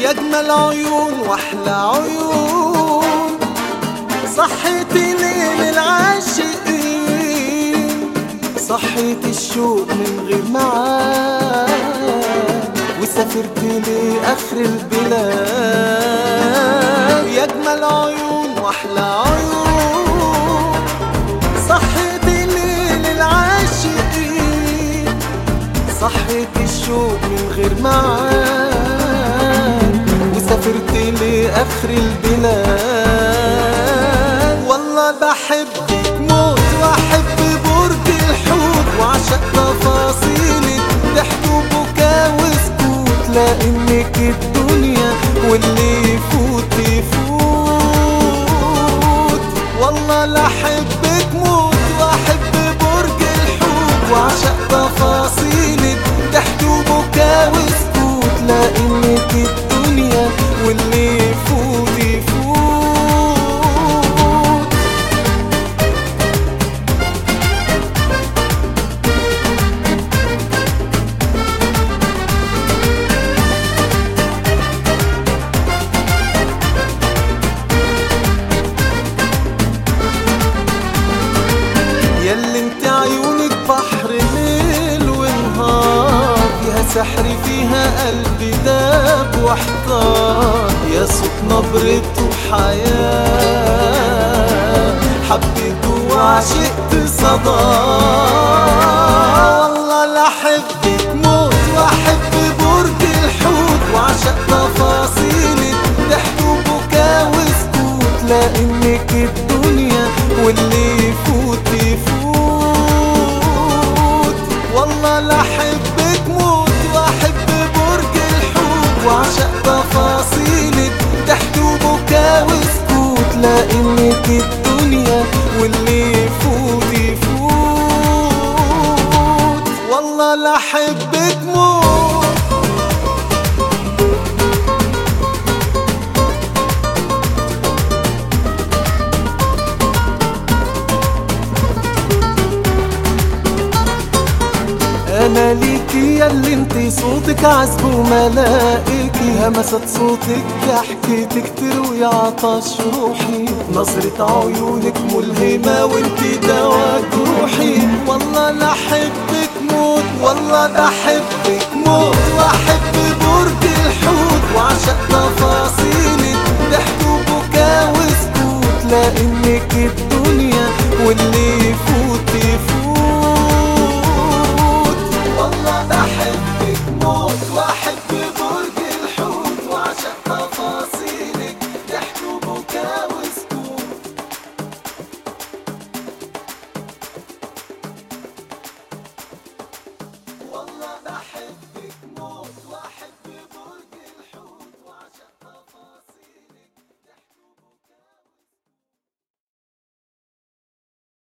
يا اجمل عيون واحلى عيون صحيتي ليل العاشقين صحيت الشوق من غير معاد وسافرت لاخر البلاد يا اجمل عيون واحلى عيون صحيتي ليل العاشقين صحيت الشوق من غير معاد وسافرت لاخر البلاد والله بحبك موت واحب برج الحوت وعشق تفاصيلك ضحك وبكا وسكوت لانك الدنيا واللي يفوت يفوت والله لا احبك موت واحب برج الحوت وعشق تفاصيلك ضحك وبكا وسكوت لانك الدنيا واللي يفوت يفوت ياللي انت عيونك بحر ليل ونهار فيها سحر فيها قلبي داب واحتار يا صوت نبرته حياة حبيته وعشقت صدى والله لا احبك موت واحب برج الحوت وعشق تفاصيلك ضحك وبكا وسكوت لانك الدنيا واللي يفوت يفوت والله لا احبك موت واحب برج الحوت وعشق تفاصيلك ضحك وبكا وسكوت لانك الدنيا واللي يفوت يفوت والله لا احبك موت انا ليكي ياللي انتي صوتك عذب وملائكي همسة صوتك ضحكتك تروي عطش روحي نظرة عيونك ملهمة وانتي دوا جروحي والله لا احبك موت والله بحبك موت واحب برج الحوت وعشق تفاصيلك ضحك وبكا وسكوت لانك الدنيا